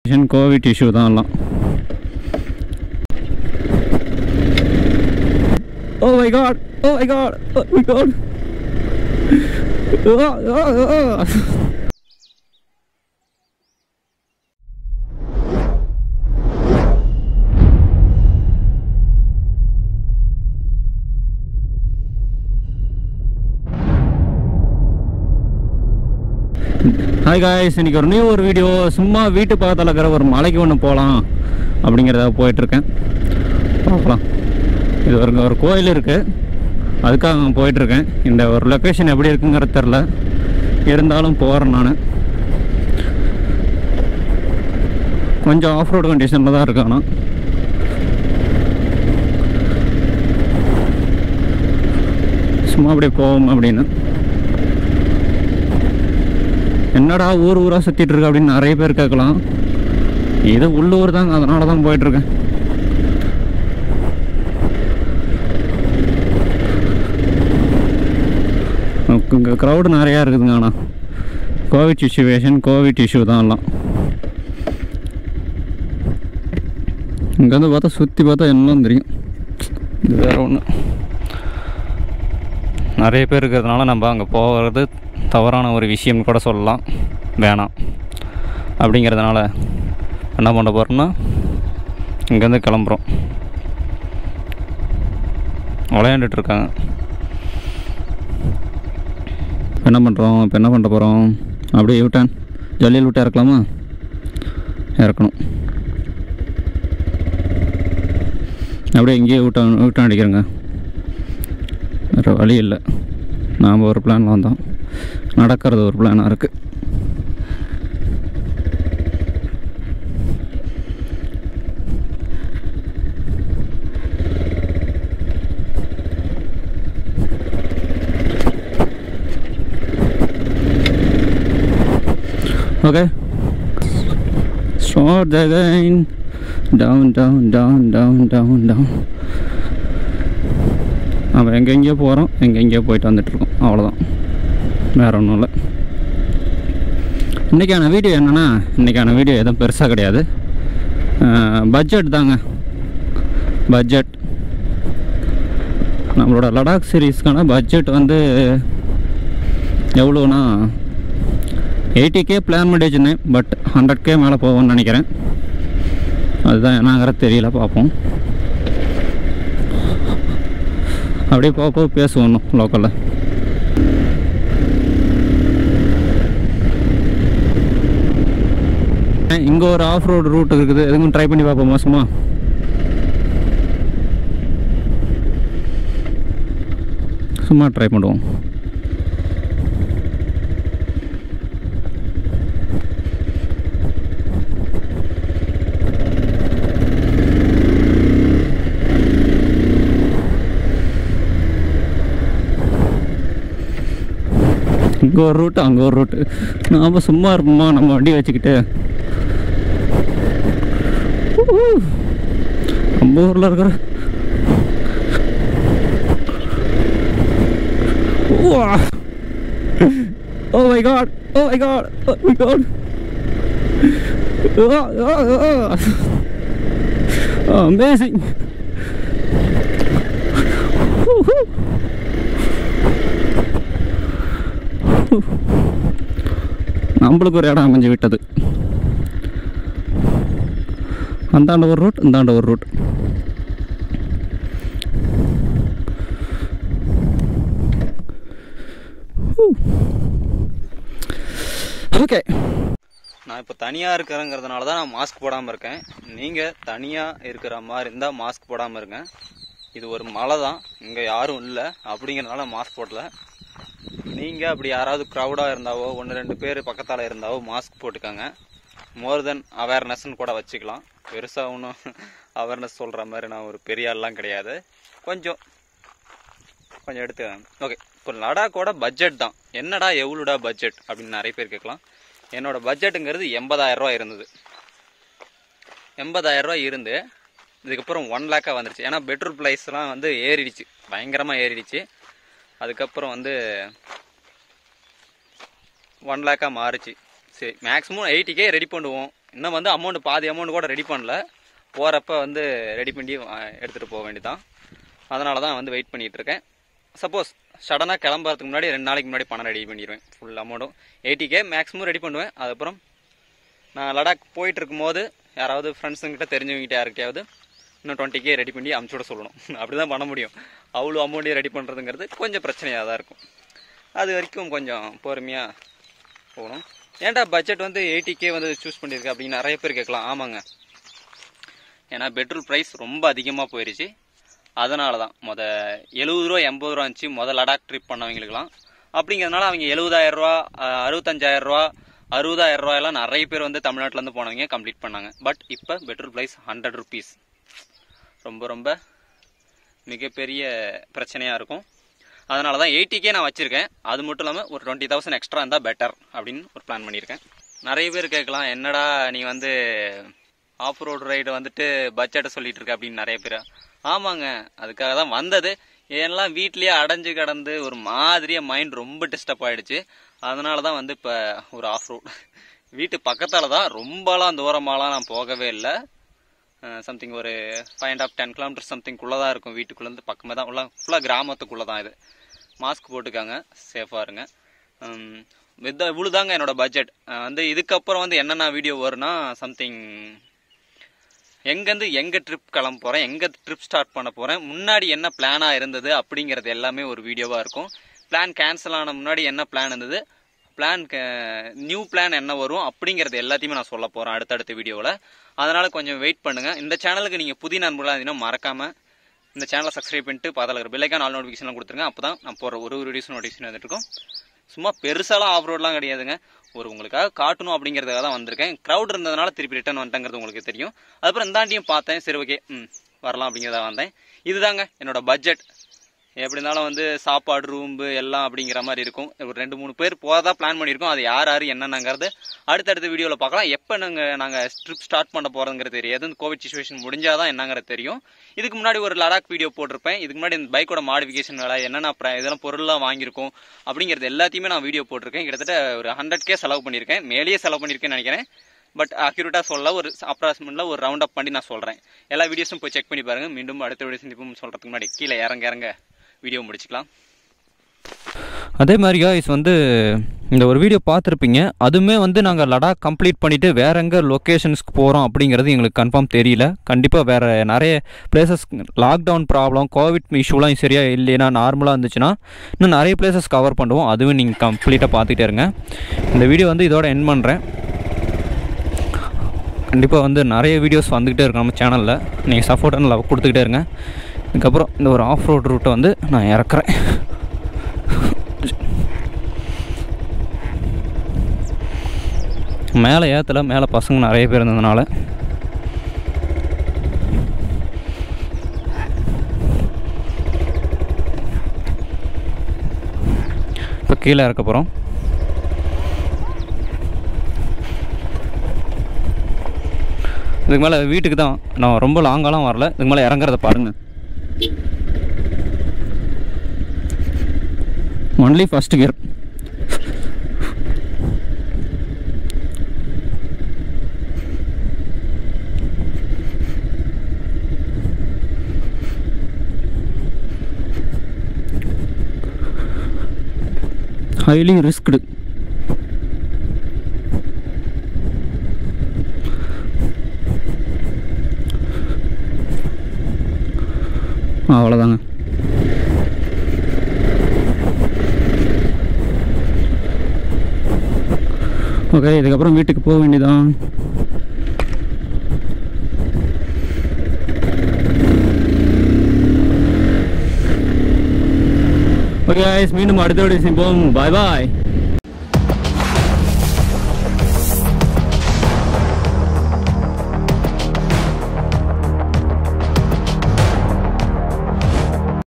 Covid issue தான் எல்லாம் oh my God oh my God oh my God hi guys இன்னைக்கு ஒரு new ஒரு வீடியோ சும்மா வீட்டு பக்கத்தில் இருக்கிற ஒரு மலைக்கு ஒன்று போகலாம் அப்படிங்கிறத போயிட்டுருக்கேன் பார்க்கலாம் இது ஒரு ஒரு கோயில் இருக்குது அதுக்காக நான் போயிட்டுருக்கேன் இந்த ஒரு லொக்கேஷன் எப்படி இருக்குங்கிறது தெரில இருந்தாலும் போகிறேன் நான் கொஞ்சம் ஆஃப் ரோடு கண்டிஷனில் தான் இருக்கு ஆனால் சும்மா அப்படியே போவோம் அப்படின்னு என்னடா ஊர் ஊராக சுற்றிட்டு இருக்க அப்படின்னு நிறைய பேர் கேட்கலாம் இது உள்ளூர் தாங்க அதனால தான் போயிட்டுருக்கேன் இங்கே க்ரௌடு நிறையா இருக்குதுங்க ஆனால் கோவிட் சுச்சுவேஷன் கோவிட் இஷ்யூ தான் எல்லாம் இங்கே வந்து பார்த்தா சுற்றி பார்த்தா எல்லாம் தெரியும் இது வேற ஒன்று நிறைய பேர் இருக்கிறதுனால நம்ம அங்கே போகிறது தவறான ஒரு விஷயம்னு கூட சொல்லலாம் வேணாம் அப்படிங்கிறதுனால என்ன பண்ண போகிறோம்னா இங்கேருந்து கிளம்புறோம் விளையாண்டுட்டு இருக்காங்க இப்போ என்ன பண்ணுறோம் இப்போ என்ன பண்ண போகிறோம் அப்படியே விட்டேன் ஜல்லியில் விட்டு இறக்கலாமா இறக்கணும் அப்படியே இங்கேயே விட்டான் விட்டான் அடிக்கிறேங்க வேறு வழி இல்லை நாம் ஒரு பிளானில் வந்தோம் நடக்கிறது ஒரு பிளானாக இருக்குது okay start again down down down down down down நம்ம எங்கெங்கேயோ போகிறோம் எங்கெங்கேயோ போயிட்டு வந்துட்டுருக்கோம் அவ்வளோதான் வேற ஒன்றும் இல்லை இன்றைக்கான வீடியோ என்னென்னா இன்றைக்கான வீடியோ எதுவும் பெருசாக கிடையாது பட்ஜெட் தாங்க பட்ஜெட் நம்மளோட லடாக் சீரீஸ்க்கான பட்ஜெட் வந்து எவ்வளோனா எயிட்டி கே பிளான் பண்ணி வச்சுருந்தேன் பட் ஹண்ட்ரட் கே மேலே போகும்னு நினைக்கிறேன் அதுதான் என்னங்கிறது தெரியல பார்ப்போம் அப்படியே போக போக பேசுவோம் லோக்கலில் இங்கே ஒரு ஆஃப் ரோடு ரூட் இருக்குது எதுவும் ட்ரை பண்ணி பார்ப்போமா சும்மா சும்மா ட்ரை பண்ணுவோம் இங்கே ஒரு ரூட்டு அங்கே ஒரு ரூட்டு நாம் சும்மா இருப்போமா நம்ம வண்டி வச்சுக்கிட்டு ஊ. நம்ம ஊரில் இருக்கிற oh my God oh my God oh my God amazing நம்மளுக்கு ஒரு இடம் அமைஞ்சு விட்டது அந்தாண்ட ஒரு ரூட் இந்தாண்ட ஒரு ரூட் ஓகே நான் இப்போ தனியாக இருக்கிறேங்கிறதுனால தான் நான் மாஸ்க் போடாமல் இருக்கேன் நீங்கள் தனியாக இருக்கிற மாதிரி இருந்தால் மாஸ்க் போடாமல் இருங்க இது ஒரு மலை தான் இங்கே யாரும் இல்லை அப்படிங்கிறதுனால மாஸ்க் போடல நீங்கள் அப்படி யாராவது க்ரௌடாக இருந்தாவோ ஒன்று ரெண்டு பேர் பக்கத்தால் இருந்தாவோ மாஸ்க் போட்டுக்கோங்க மோர் தென் அவேர்னஸ்ன்னு கூட வச்சுக்கலாம் பெருசாக ஒன்றும் அவேர்னஸ் சொல்கிற மாதிரி நான் ஒரு பெரிய ஆள்லாம் கிடையாது கொஞ்சம் கொஞ்சம் எடுத்துக்கோங்க ஓகே இப்போ லடாக்கோட பட்ஜெட் தான் என்னடா எவ்வளோடா பட்ஜெட் அப்படின்னு நிறைய பேர் கேட்கலாம் என்னோட பட்ஜெட்டுங்கிறது எண்பதாயிரம் ரூபா இருந்தது எண்பதாயிரம் ரூபா இருந்து இதுக்கப்புறம் ஒன் லேக்காக வந்துருச்சு ஏன்னா பெட்ரோல் ப்ரைஸ்லாம் வந்து ஏறிடுச்சு பயங்கரமாக ஏறிடுச்சு அதுக்கப்புறம் வந்து ஒன் லேக்காக மாறுச்சு சரி மேக்ஸிமம் எயிட்டிக்கே ரெடி பண்ணுவோம் இன்னும் வந்து அமௌண்ட் பாதி அமௌண்ட் கூட ரெடி பண்ணல போகிறப்ப வந்து ரெடி பண்ணி எடுத்துகிட்டு போக வேண்டியதான் அதனால தான் வந்து வெயிட் பண்ணிட்டு இருக்கேன் சப்போஸ் சடனாக கிளம்புறதுக்கு முன்னாடி ரெண்டு நாளைக்கு முன்னாடி பணம் ரெடி பண்ணிடுவேன் ஃபுல் அமௌண்ட்டும் எயிட்டி கே மேக்ஸிமம் ரெடி பண்ணுவேன் அதுக்கப்புறம் நான் லடாக் போயிட்டு இருக்கும்போது யாராவது ஃப்ரெண்ட்ஸுங்கிட்ட தெரிஞ்சவங்ககிட்ட யாருக்கையாவது இன்னும் டுவெண்ட்டி கே ரெடி பண்ணி அமுச்சு விட சொல்லணும் அப்படி தான் பண்ண முடியும் அவ்வளோ அமௌண்ட்டையும் ரெடி பண்ணுறதுங்கிறது கொஞ்சம் பிரச்சனையாக தான் இருக்கும் அது வரைக்கும் கொஞ்சம் பொறுமையாக போகணும் ஏன்டா பட்ஜெட் வந்து எயிட்டி கே வந்து சூஸ் பண்ணியிருக்க அப்படின்னு நிறைய பேர் கேட்கலாம் ஆமாங்க ஏன்னா பெட்ரோல் ப்ரைஸ் ரொம்ப அதிகமாக போயிருச்சு அதனால தான் மொத எழுபது ரூபா எண்பது ரூபா இருந்துச்சு மொதல் லடாக் ட்ரிப் பண்ணவங்களுக்குலாம் அப்படிங்கிறதுனால அவங்க எழுபதாயிரம் ரூபா அஹ், அறுபத்தஞ்சாயிரம் ரூபா அறுபதாயிரம் ரூபாயெல்லாம் நிறைய பேர் வந்து தமிழ்நாட்டிலேருந்து போனவங்க கம்ப்ளீட் பண்ணாங்க பட் இப்போ பெட்ரோல் ப்ரைஸ் ஹண்ட்ரட் ருபீஸ் ரொம்ப ரொம்ப மிகப்பெரிய பிரச்சனையாக இருக்கும் அதனால தான் எயிட்டிக்கே நான் வச்சுருக்கேன் அது மட்டும் இல்லாமல் ஒரு டுவெண்ட்டி தௌசண்ட் எக்ஸ்ட்ரா இருந்தால் பெட்டர் அப்படின்னு ஒரு பிளான் பண்ணியிருக்கேன் நிறைய பேர் கேட்கலாம் என்னடா நீ வந்து ஆஃப் ரோடு ரைடு வந்துட்டு பட்ஜெட்டை சொல்லிட்டு இருக்க அப்படின்னு நிறைய பேர் ஆமாங்க அதுக்காக தான் வந்தது எல்லாம் வீட்லயே அடைஞ்சு கிடந்து ஒரு மாதிரியா மைண்ட் ரொம்ப டிஸ்டர்ப் ஆயிடுச்சு அதனால தான் வந்து இப்போ ஒரு ஆஃப் ரோட் வீட்டு பக்கத்தால தான் ரொம்பலாம் தூரமாலாம் நான் போகவே இல்லை சம்திங் ஒரு five and half ten kilometre சம்திங்குள்ளே தான் இருக்கும் வீட்டுக்குள்ளேருந்து பக்கமே தான் உள்ள ஃபுல்லாக கிராமத்துக்குள்ளே தான் இது மாஸ்க் போட்டுக்காங்க சேஃபாக இருங்க வித் இவ்வளோதாங்க என்னோட பட்ஜெட் வந்து இதுக்கப்புறம் வந்து என்னென்ன வீடியோ வரும்னா சம்திங் எங்கேருந்து எங்கே ட்ரிப் கிளம்ப போகிறேன் எங்கே ட்ரிப் ஸ்டார்ட் பண்ண போகிறேன் முன்னாடி என்ன பிளானாக இருந்தது அப்படிங்கிறது எல்லாமே ஒரு வீடியோவாக இருக்கும் பிளான் கேன்சல் ஆன முன்னாடி என்ன பிளான் இருந்தது பிளான் நியூ பிளான் என்ன வரும் அப்படிங்கிறது எல்லாத்தையுமே நான் சொல்ல போகிறேன் அடுத்தடுத்த வீடியோவில் அதனால் கொஞ்சம் வெயிட் பண்ணுங்கள் இந்த சேனலுக்கு நீங்கள் புதிய நண்பர்களாக இருந்தீங்கன்னா மறக்காமல் இந்த சேனலை சப்ஸ்கிரைப் பண்ணிட்டு பக்கத்தில் இருக்கிற பெல்லைக்கான ஆல் நோட்டிஃபிகேஷன் கொடுத்துருங்க அப்போ தான் நான் போகிற ஒரு ஒரு வீடியோஸ் நோட்டிஃபிகேஷன் வந்துட்டு இருக்கும் சும்மா பெருசாலாம் ஆஃப் ரோட்லாம் கிடையாதுங்க ஒரு உங்களுக்காக காட்டணும் அப்படிங்கிறதுக்காக தான் வந்திருக்கேன் க்ரௌட் இருந்ததுனால திருப்பி ரிட்டர்ன் வந்துட்டேங்கிறது உங்களுக்கு தெரியும் அதுக்கப்புறம் இந்தாண்டியும் பார்த்தேன் சரி ஓகே ம் வரலாம் அப்படிங்கிறதா வந்தேன் இதுதாங்க என்னோட பட்ஜெட் எப்படி இருந்தாலும் வந்து சாப்பாடு ரூம்பு எல்லாம் அப்படிங்கிற மாதிரி இருக்கும் ஒரு ரெண்டு மூணு பேர் போகிறதா பிளான் பண்ணியிருக்கோம் அது யார் யார் என்னென்னங்கிறது அடுத்தடுத்த வீடியோவில் பார்க்கலாம் எப்போ நாங்கள் நாங்கள் ட்ரிப் ஸ்டார்ட் பண்ண போகிறதுங்கிறது தெரியாது இந்த கோவிட் சுச்சுவேஷன் முடிஞ்சாதான் என்னங்கிறது தெரியும் இதுக்கு முன்னாடி ஒரு லடாக் வீடியோ போட்டிருப்பேன் இதுக்கு முன்னாடி இந்த பைக்கோட மாடிஃபிகேஷன் வேலை என்னென்ன ப்ர- இதெல்லாம் பொருள்லாம் வாங்கியிருக்கோம் அப்படிங்கிறது எல்லாத்தையுமே நான் வீடியோ போட்டிருக்கேன் கிட்டத்தட்ட ஒரு ஹண்ட்ரட் கே செலவு பண்ணியிருக்கேன் மேலேயே செலவு பண்ணியிருக்கேன்னு நினைக்கிறேன் பட் அக்யூரேட்டாக சொல்ல ஒரு அப்ராக்சிமேட்டில் ஒரு ரவுண்ட் அப் பண்ணி நான் சொல்கிறேன் எல்லா வீடியோஸும் போய் செக் பண்ணி பாருங்கள் மீண்டும் அடுத்த வீடியோ சந்திப்பும் சொல்கிறதுக்கு முன்னாடி கீழே இறங்க இறங்க வீடியோ முடிச்சுக்கலாம் அதே மாதிரி guys வந்து இந்த ஒரு வீடியோ பார்த்துருப்பீங்க அதுவுமே வந்து நாங்கள் லடாக் கம்ப்ளீட் பண்ணிவிட்டு வேற எங்கே லொக்கேஷன்ஸ்க்கு போகிறோம் அப்படிங்கிறது எங்களுக்கு கன்ஃபார்ம் தெரியல கண்டிப்பாக வேறு நிறைய பிளேசஸ் லாக்டவுன் ப்ராப்ளம் கோவிட் இஷ்யூலாம் சரியாக இல்லைன்னா நார்மலாக இருந்துச்சுன்னா இன்னும் நிறைய பிளேசஸ் கவர் பண்ணுவோம் அதுவும் நீங்கள் கம்ப்ளீட்டாக பார்த்துக்கிட்டே இருங்க இந்த வீடியோ வந்து இதோட என் பண்ணுறேன் கண்டிப்பாக வந்து நிறைய வீடியோஸ் வந்துக்கிட்டே இருக்கும் நம்ம சேனலில் நீங்கள் சப்போர்ட் அண்ட் லவ் கொடுத்துக்கிட்டே இருங்க இதுக்கப்புறம் இந்த ஒரு ஆஃப் ரோட் ரூட்டை வந்து நான் இறக்குறேன் மேலே ஏற்றல மேலே பசங்க நிறைய பேர் இருந்ததுனால இப்போ கீழே இறக்க போகிறோம் இதுக்கு மேலே வீட்டுக்கு தான் நான் ரொம்ப லாங்காலாம் வரல இதுக்கு மேலே இறங்குறத பாருங்கள் only first gear highly risked அவ்வளோதாங்க ஓகே இதுக்கப்புறம் வீட்டுக்கு போக வேண்டியதான் ஓகே மீண்டும் அடுத்த வீடியோ சந்திப்போம் பாய் பாய்